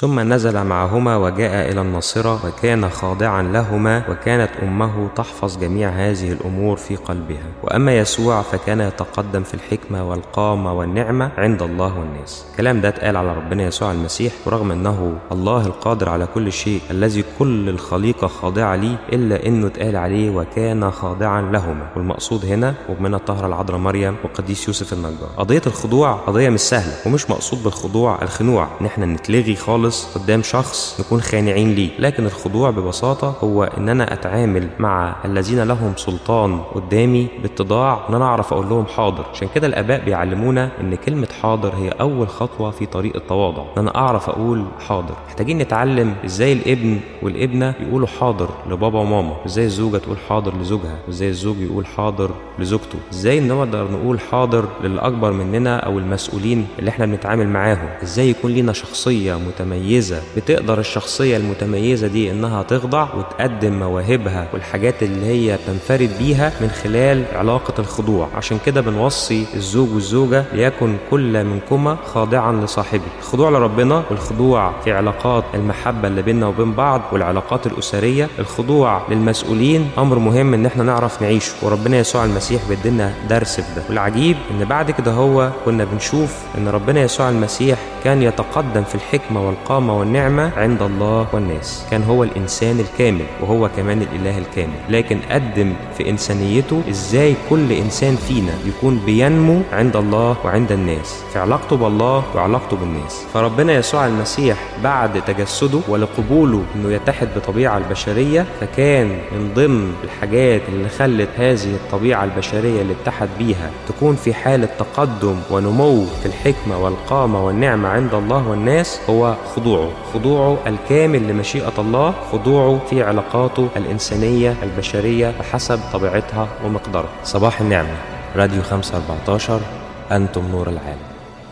ثم نزل معهما وجاء إلى الناصرة وكان خاضعا لهما وكانت أمه تحفظ جميع هذه الأمور في قلبها وأما يسوع فكان يتقدم في الحكمة والقامة والنعمة عند الله والناس الكلام ده اتقال على ربنا يسوع المسيح ورغم أنه الله القادر على كل شيء الذي كل الخليقة خاضعة ليه إلا أنه اتقال عليه وكان خاضعا لهما والمقصود هنا ومن الطهرة العذراء مريم وقديس يوسف النجار قضية الخضوع قضية مش سهلة ومش مقصود بالخضوع الخنوع إن احنا نتلغي خالص قدام شخص نكون خانعين ليه لكن الخضوع ببساطة هو إن أنا أتعامل مع الذين لهم سلطان قدامي باتضاع وإن أنا أعرف أقول لهم حاضر عشان كده الآباء بيعلمونا إن كلمة حاضر هي أول خطوة في طريق التواضع إن أنا أعرف أقول حاضر محتاجين نتعلم إزاي الابن والابنة يقولوا حاضر لبابا وماما إزاي الزوجة تقول حاضر لزوجها وإزاي الزوج يقول حاضر لزوجته إزاي نقدر نقول حاضر للي أكبر مننا أو المسؤولين اللي إحنا بنتعامل معاهم إزاي يكون لينا شخصية متميزة بتقدر الشخصية المتميزة دي إنها تخضع وتقدم مواهبها والحاجات اللي هي تنفرد بيها من خلال علاقة الخضوع عشان كده بنوصي الزوج والزوجة ليكن كل منكما خاضعا لصاحبه الخضوع لربنا والخضوع في علاقات المحبة اللي بيننا وبين بعض والعلاقات الأسرية الخضوع للمسؤولين أمر مهم إن احنا نعرف نعيشه وربنا يسوع المسيح بيدينا درس في ده والعجيب إن بعد كده هو كنا بنشوف إن ربنا يسوع المسيح كان يتقدم في الحكمة والقامة والنعمة عند الله والناس كان هو الإنسان الكامل وهو كمان الإله الكامل لكن قدم في إنسانيته إزاي كل إنسان فينا يكون بينمو عند الله وعند الناس في علاقته بالله وعلاقته بالناس فربنا يسوع المسيح بعد تجسده ولقبوله إنه يتحد بطبيعة البشرية فكان من ضمن الحاجات اللي خلت هذه الطبيعة البشرية اللي اتحد بيها تكون في حالة تقدم ونمو في الحكمة والقامة والنعمة عند الله والناس هو خضوعه خضوعه الكامل لمشيئة الله خضوعه في علاقاته الإنسانية البشرية بحسب طبيعتها ومقدارها صباح النعمة راديو 514 أنتم نور العالم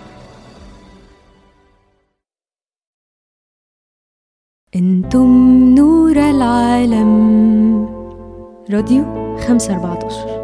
انتم نور العالم راديو 514